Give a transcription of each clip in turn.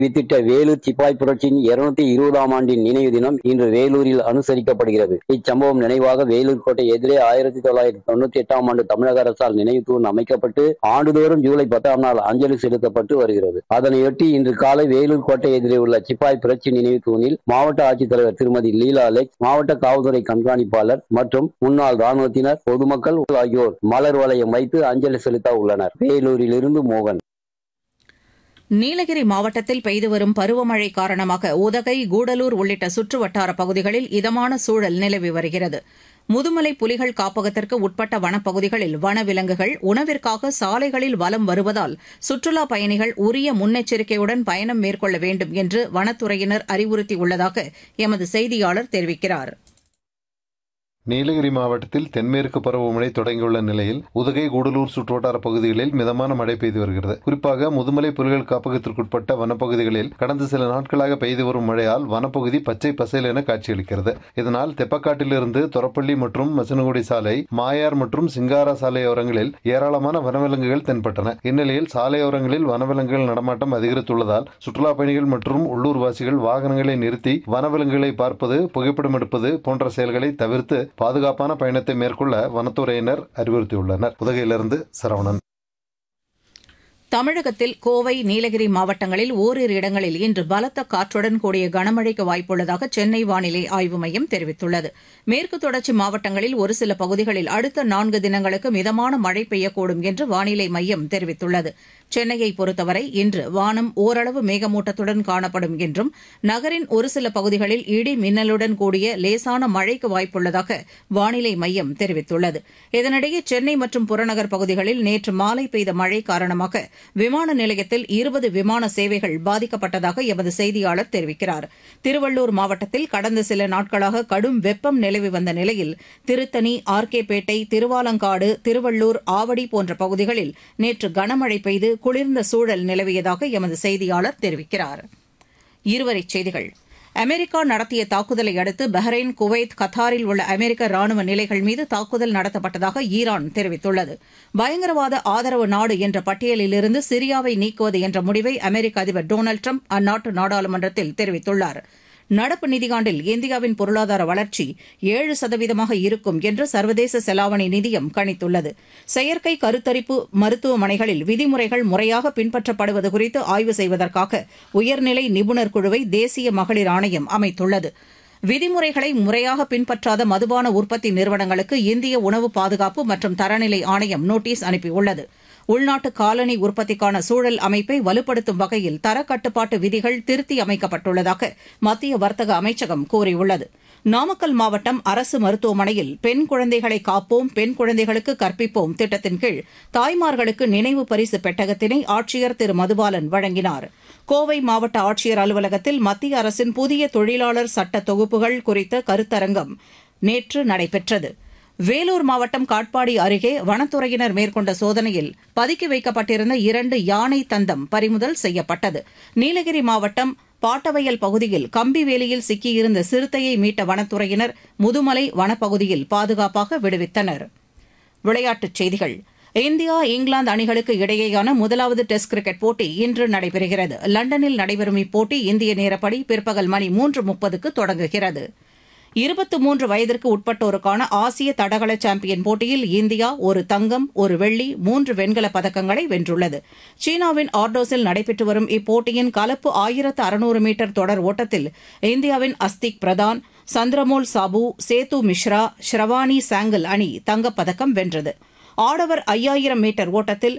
வித்திட்ட வேலூர் சிப்பாய் புரட்சியின் இருநூத்தி இருபதாம் ஆண்டின் நினைவு தினம் இன்று வேலூரில் அனுசரிக்கப்படுகிறது இச்சம்பவம் நினைவாக வேலூர் கோட்டை எதிரே ஆயிரத்தி தொள்ளாயிரத்தி தொண்ணூத்தி எட்டாம் ஆண்டு தமிழக அரசால் நினைவு தூண் அமைக்கப்பட்டு ஆண்டுதோறும் ஜூலை பத்தாம் நாள் அஞ்சலி செலுத்தப்பட்டு வருகிறது அதனையொட்டி இன்று காலை வேலூர் கோட்டை எதிரே உள்ள சிப்பாய் புரட்சி நினைவு தூணில் மாவட்ட ஆட்சித்தலைவர் திருமதி லீலா அலெக்ஸ் மாவட்ட காவல்துறை கண்காணிப்பாளர் மற்றும் முன்னாள் ராணுவத்தினர் பொதுமக்கள் ஆகியோர் மலர் வளையம் வைத்து அஞ்சலி செலுத்த உள்ளனர் வேலூரிலிருந்து மோகன் நீலகிரி மாவட்டத்தில் பெய்து வரும் பருவமழை காரணமாக உதகை கூடலூர் உள்ளிட்ட சுற்று வட்டார பகுதிகளில் இதமான சூழல் நிலவி வருகிறது முதுமலை புலிகள் காப்பகத்திற்கு உட்பட்ட வனப்பகுதிகளில் வனவிலங்குகள் உணவிற்காக சாலைகளில் வலம் வருவதால் சுற்றுலாப் பயணிகள் உரிய முன்னெச்சரிக்கையுடன் பயணம் மேற்கொள்ள வேண்டும் என்று வனத்துறையினர் அறிவுறுத்தியுள்ளதாக எமது செய்தியாளர் தெரிவிக்கிறார் நீலகிரி மாவட்டத்தில் தென்மேற்கு பருவமழை தொடங்கியுள்ள நிலையில் உதகை கூடலூர் சுற்றுவட்டார பகுதிகளில் மிதமான மழை பெய்து வருகிறது குறிப்பாக முதுமலை புலிகள் காப்பகத்திற்குட்பட்ட வனப்பகுதிகளில் கடந்த சில நாட்களாக பெய்து வரும் மழையால் வனப்பகுதி பச்சை பசேல் என காட்சியளிக்கிறது இதனால் தெப்பக்காட்டிலிருந்து தொரப்பள்ளி மற்றும் மசனகுடி சாலை மாயார் மற்றும் சிங்காரா சாலையோரங்களில் ஏராளமான வனவிலங்குகள் தென்பட்டன இந்நிலையில் சாலையோரங்களில் வனவிலங்குகள் நடமாட்டம் அதிகரித்துள்ளதால் சுற்றுலா பயணிகள் மற்றும் உள்ளூர்வாசிகள் வாகனங்களை நிறுத்தி வனவிலங்குகளை பார்ப்பது புகைப்படம் எடுப்பது போன்ற செயல்களை தவிர்த்து பாதுகாப்பான பயணத்தை மேற்கொள்ள வனத்துறையினர் அறிவுறுத்தியுள்ளனர் உதகையிலிருந்து சரவணன் தமிழகத்தில் கோவை நீலகிரி மாவட்டங்களில் ஓரிரு இடங்களில் இன்று பலத்த காற்றுடன் கூடிய கனமழைக்கு வாய்ப்புள்ளதாக சென்னை வானிலை ஆய்வு மையம் தெரிவித்துள்ளது மேற்கு தொடர்ச்சி மாவட்டங்களில் ஒரு சில பகுதிகளில் அடுத்த நான்கு தினங்களுக்கு மிதமான மழை பெய்யக்கூடும் என்று வானிலை மையம் தெரிவித்துள்ளது சென்னையை பொறுத்தவரை இன்று வானம் ஓரளவு மேகமூட்டத்துடன் காணப்படும் என்றும் நகரின் ஒரு சில பகுதிகளில் இடி மின்னலுடன் கூடிய லேசான மழைக்கு வாய்ப்புள்ளதாக வானிலை மையம் தெரிவித்துள்ளது இதனிடையே சென்னை மற்றும் புறநகர் பகுதிகளில் நேற்று மாலை பெய்த மழை காரணமாக விமான நிலையத்தில் இருபது விமான சேவைகள் பாதிக்கப்பட்டதாக எமது செய்தியாளர் தெரிவிக்கிறார் திருவள்ளூர் மாவட்டத்தில் கடந்த சில நாட்களாக கடும் வெப்பம் நிலவி வந்த நிலையில் திருத்தணி ஆர்கேபேட்டை திருவாலங்காடு திருவள்ளூர் ஆவடி போன்ற பகுதிகளில் நேற்று கனமழை பெய்து குளிர்ந்த சூழல் நிலவியதாக எமது செய்தியாளர் தெரிவிக்கிறார் இருவரிச் செய்திகள் அமெரிக்கா நடத்திய தாக்குதலை அடுத்து பஹ்ரைன் குவைத் கத்தாரில் உள்ள அமெரிக்க ராணுவ நிலைகள் மீது தாக்குதல் நடத்தப்பட்டதாக ஈரான் தெரிவித்துள்ளது பயங்கரவாத ஆதரவு நாடு என்ற பட்டியலிலிருந்து சிரியாவை நீக்குவது என்ற முடிவை அமெரிக்க அதிபர் டொனால்டு ட்ரம்ப் அந்நாட்டு நாடாளுமன்றத்தில் தெரிவித்துள்ளார் நடப்பு நிதியாண்டில் இந்தியாவின் பொருளாதார வளர்ச்சி ஏழு சதவீதமாக இருக்கும் என்று சர்வதேச செலாவணி நிதியம் கணித்துள்ளது செயற்கை கருத்தரிப்பு மருத்துவமனைகளில் விதிமுறைகள் முறையாக பின்பற்றப்படுவது குறித்து ஆய்வு செய்வதற்காக உயர்நிலை நிபுணர் குழுவை தேசிய மகளிர் ஆணையம் அமைத்துள்ளது விதிமுறைகளை முறையாக பின்பற்றாத மதுபான உற்பத்தி நிறுவனங்களுக்கு இந்திய உணவு பாதுகாப்பு மற்றும் தரநிலை ஆணையம் நோட்டீஸ் அனுப்பியுள்ளது உள்நாட்டு காலனி உற்பத்திக்கான சூழல் அமைப்பை வலுப்படுத்தும் வகையில் தரக்கட்டுப்பாட்டு விதிகள் திருத்தி அமைக்கப்பட்டுள்ளதாக மத்திய வர்த்தக அமைச்சகம் கூறியுள்ளது நாமக்கல் மாவட்டம் அரசு மருத்துவமனையில் பெண் குழந்தைகளை காப்போம் பெண் குழந்தைகளுக்கு கற்பிப்போம் திட்டத்தின் கீழ் தாய்மார்களுக்கு நினைவு பரிசு பெட்டகத்தினை ஆட்சியர் திரு மதுபாலன் வழங்கினார் கோவை மாவட்ட ஆட்சியர் அலுவலகத்தில் மத்திய அரசின் புதிய தொழிலாளர் சட்ட தொகுப்புகள் குறித்த கருத்தரங்கம் நேற்று நடைபெற்றது வேலூர் மாவட்டம் காட்பாடி அருகே வனத்துறையினர் மேற்கொண்ட சோதனையில் பதுக்கி வைக்கப்பட்டிருந்த இரண்டு யானை தந்தம் பறிமுதல் செய்யப்பட்டது நீலகிரி மாவட்டம் பாட்டவயல் பகுதியில் கம்பி வேலியில் சிக்கியிருந்த சிறுத்தையை மீட்ட வனத்துறையினர் முதுமலை வனப்பகுதியில் பாதுகாப்பாக விடுவித்தனர் விளையாட்டுச் செய்திகள் இந்தியா இங்கிலாந்து அணிகளுக்கு இடையேயான முதலாவது டெஸ்ட் கிரிக்கெட் போட்டி இன்று நடைபெறுகிறது லண்டனில் நடைபெறும் இப்போட்டி இந்திய நேரப்படி பிற்பகல் மணி மூன்று முப்பதுக்கு தொடங்குகிறது இருபத்து மூன்று வயதிற்கு உட்பட்டோருக்கான ஆசிய தடகள சாம்பியன் போட்டியில் இந்தியா ஒரு தங்கம் ஒரு வெள்ளி மூன்று வெண்கலப் பதக்கங்களை வென்றுள்ளது சீனாவின் ஆர்டோஸில் நடைபெற்று வரும் இப்போட்டியின் கலப்பு ஆயிரத்து அறுநூறு மீட்டர் தொடர் ஓட்டத்தில் இந்தியாவின் அஸ்திக் பிரதான் சந்திரமோல் சாபு சேது மிஸ்ரா ஷ்ரவானி சாங்கல் அணி தங்கப்பதக்கம் வென்றது ஆடவர் ஐயாயிரம் மீட்டர் ஓட்டத்தில்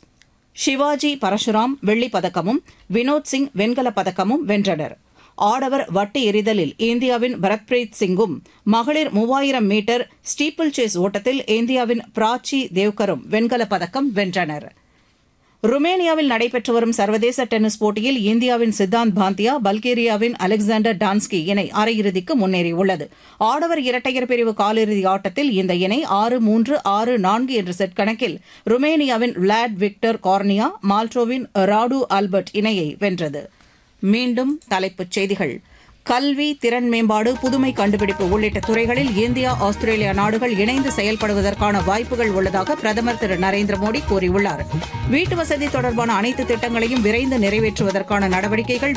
சிவாஜி பரசுராம் வெள்ளிப் பதக்கமும் வினோத் சிங் வெண்கலப் பதக்கமும் வென்றனர் ஆடவர் வட்டு எறிதலில் இந்தியாவின் பரத்பிரீத் சிங்கும் மகளிர் மூவாயிரம் மீட்டர் ஸ்டீப்பிள் சேஸ் ஓட்டத்தில் இந்தியாவின் பிராச்சி தேவ்கரும் வெண்கலப் பதக்கம் வென்றனர் ருமேனியாவில் நடைபெற்று வரும் சர்வதேச டென்னிஸ் போட்டியில் இந்தியாவின் சித்தாந்த் பாந்தியா பல்கேரியாவின் அலெக்சாண்டர் டான்ஸ்கி இணை அரையிறுதிக்கு முன்னேறியுள்ளது ஆடவர் இரட்டையர் பிரிவு காலிறுதி ஆட்டத்தில் இந்த இணை ஆறு மூன்று ஆறு நான்கு என்ற செட் கணக்கில் ருமேனியாவின் விளாட் விக்டர் கார்னியா மால்டோவின் ராடு ஆல்பர்ட் இணையை வென்றது மீண்டும் தலைப்புச் செய்திகள் கல்வி திறன் மேம்பாடு புதுமை கண்டுபிடிப்பு உள்ளிட்ட துறைகளில் இந்தியா ஆஸ்திரேலியா நாடுகள் இணைந்து செயல்படுவதற்கான வாய்ப்புகள் உள்ளதாக பிரதமர் திரு நரேந்திர மோடி கூறியுள்ளார் வீட்டு வசதி தொடர்பான அனைத்து திட்டங்களையும் விரைந்து நிறைவேற்றுவதற்கான நடவடிக்கைகள்